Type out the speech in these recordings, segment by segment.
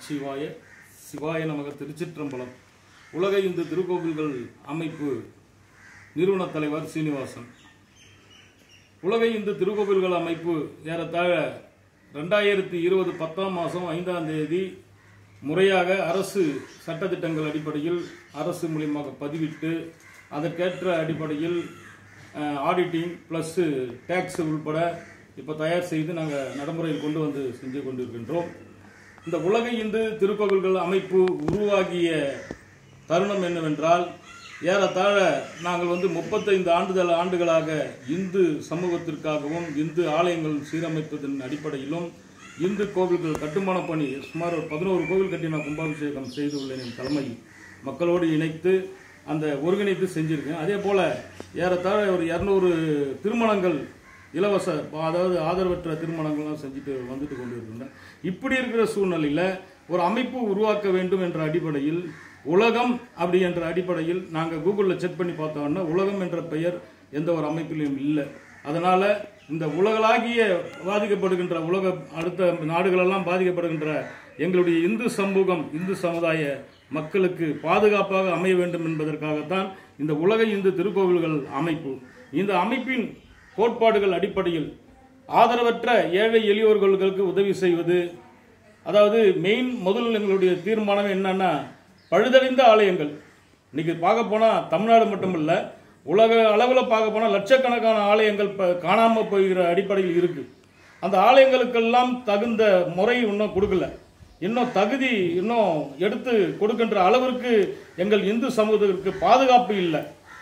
நமச்சிவாய சிவாய நமக திருச்சிற்றம்பலம் உலக இந்து திருக்கோவில்கள் அமைப்பு நிறுவன தலைவர் சீனிவாசன் உலக இந்து திருக்கோவில்கள் அமைப்பு ஏறத்தாழ ரெண்டாயிரத்தி இருபது பத்தாம் மாதம் ஐந்தாம் தேதி முறையாக அரசு சட்டத்திட்டங்கள் அடிப்படையில் அரசு மூலியமாக பதிவிட்டு அதற்கேற்ற அடிப்படையில் ஆடிட்டிங் ப்ளஸ்ஸு டேக்ஸ் உள்பட இப்போ தயார் செய்து நாங்கள் நடைமுறையில் கொண்டு வந்து செஞ்சு கொண்டிருக்கின்றோம் இந்த உலக இந்து திருக்கோவில்கள் அமைப்பு உருவாகிய தருணம் என்னவென்றால் ஏறத்தாழ நாங்கள் வந்து முப்பத்தைந்து ஆண்டுகள் ஆண்டுகளாக இந்து சமூகத்திற்காகவும் இந்து ஆலயங்கள் சீரமைப்பதன் அடிப்படையிலும் இந்து கோவில்கள் கட்டுமான பணி சுமார் ஒரு பதினோரு கோவில் கட்டி நான் கும்பாபிஷேகம் செய்துள்ளேன் என் தலைமையில் மக்களோடு இணைத்து அந்த ஒருங்கிணைத்து செஞ்சிருக்கேன் அதே போல ஏறத்தாழ ஒரு இரநூறு திருமணங்கள் இலவச அதாவது ஆதரவற்ற திருமணங்கள்லாம் செஞ்சுட்டு வந்துட்டு கொண்டு இருக்கின்றேன் இப்படி இருக்கிற சூழ்நிலையில் ஒரு அமைப்பு உருவாக்க வேண்டும் என்ற அடிப்படையில் உலகம் அப்படி என்ற அடிப்படையில் நாங்கள் கூகுளில் செக் பண்ணி பார்த்தோம்னா உலகம் என்ற பெயர் எந்த ஒரு அமைப்பிலும் இல்லை அதனால இந்த உலகளாகிய பாதிக்கப்படுகின்ற உலக அடுத்த நாடுகளெல்லாம் பாதிக்கப்படுகின்ற எங்களுடைய இந்து சமூகம் இந்து சமுதாய மக்களுக்கு பாதுகாப்பாக அமைய வேண்டும் என்பதற்காகத்தான் இந்த உலக இந்து திருக்கோவில்கள் அமைப்பு இந்த அமைப்பின் கோட்பாடுகள் அடிப்படையில் ஆதரவற்ற ஏழை எளியோர்களுக்கு உதவி செய்வது அதாவது மெயின் முதல் எங்களுடைய தீர்மானம் என்னன்னா பழுதடைந்த ஆலயங்கள் இன்னைக்கு பார்க்க போனால் தமிழ்நாடு மட்டும் இல்லை உலக அளவில் பார்க்க போனால் லட்சக்கணக்கான ஆலயங்கள் இப்போ காணாமல் போகிற அடிப்படையில் இருக்கு அந்த ஆலயங்களுக்கெல்லாம் தகுந்த முறை இன்னும் கொடுக்கல இன்னும் தகுதி இன்னும் எடுத்து கொடுக்கின்ற அளவிற்கு எங்கள் இந்து சமூகத்திற்கு பாதுகாப்பு இல்லை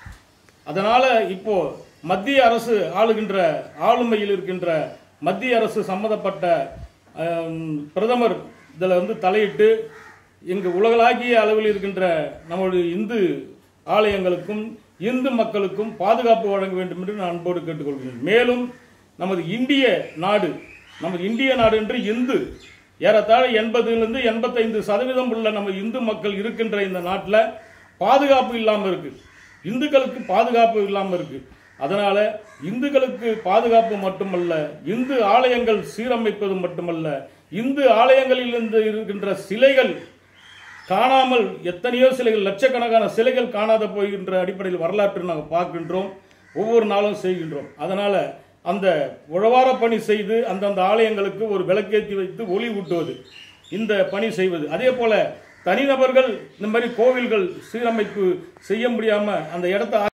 அதனால இப்போ மத்திய அரசு ஆளுகின்ற ஆளுமையில் இருக்கின்ற மத்திய அரசு சம்பந்தப்பட்ட ஆம், பிரதமர் இதில் வந்து தலையிட்டு எங்க உலகளாகிய அளவில் இருக்கின்ற நம்முடைய இந்து ஆலயங்களுக்கும் இந்து மக்களுக்கும் பாதுகாப்பு வழங்க வேண்டும் என்று நான் அன்போடு கேட்டுக்கொள்கிறேன் மேலும் நமது இந்திய நாடு நமது இந்திய நாடு என்று இந்து ஏறத்தாழ எண்பதுலேருந்து எண்பத்தைந்து சதவீதம் உள்ள நம்ம இந்து மக்கள் இருக்கின்ற இந்த நாட்டில் பாதுகாப்பு இல்லாமல் இருக்கு இந்துக்களுக்கு பாதுகாப்பு இல்லாமல் இருக்கு அதனால இந்துக்களுக்கு பாதுகாப்பு மட்டுமல்ல இந்து ஆலயங்கள் சீரமைப்பது மட்டுமல்ல இந்து ஆலயங்களில் இருந்து இருக்கின்ற சிலைகள் காணாமல் எத்தனையோ சிலைகள் லட்சக்கணக்கான சிலைகள் காணாத போகின்ற அடிப்படையில் வரலாற்று நாங்கள் பார்க்கின்றோம் ஒவ்வொரு நாளும் செய்கின்றோம் அதனால அந்த உழவார பணி செய்து அந்தந்த ஆலயங்களுக்கு ஒரு விளக்கேற்றி வைத்து ஒளி ஊட்டுவது இந்த பணி செய்வது அதே போல தனிநபர்கள் இந்த மாதிரி கோவில்கள் சீரமைப்பு செய்ய முடியாம அந்த இடத்த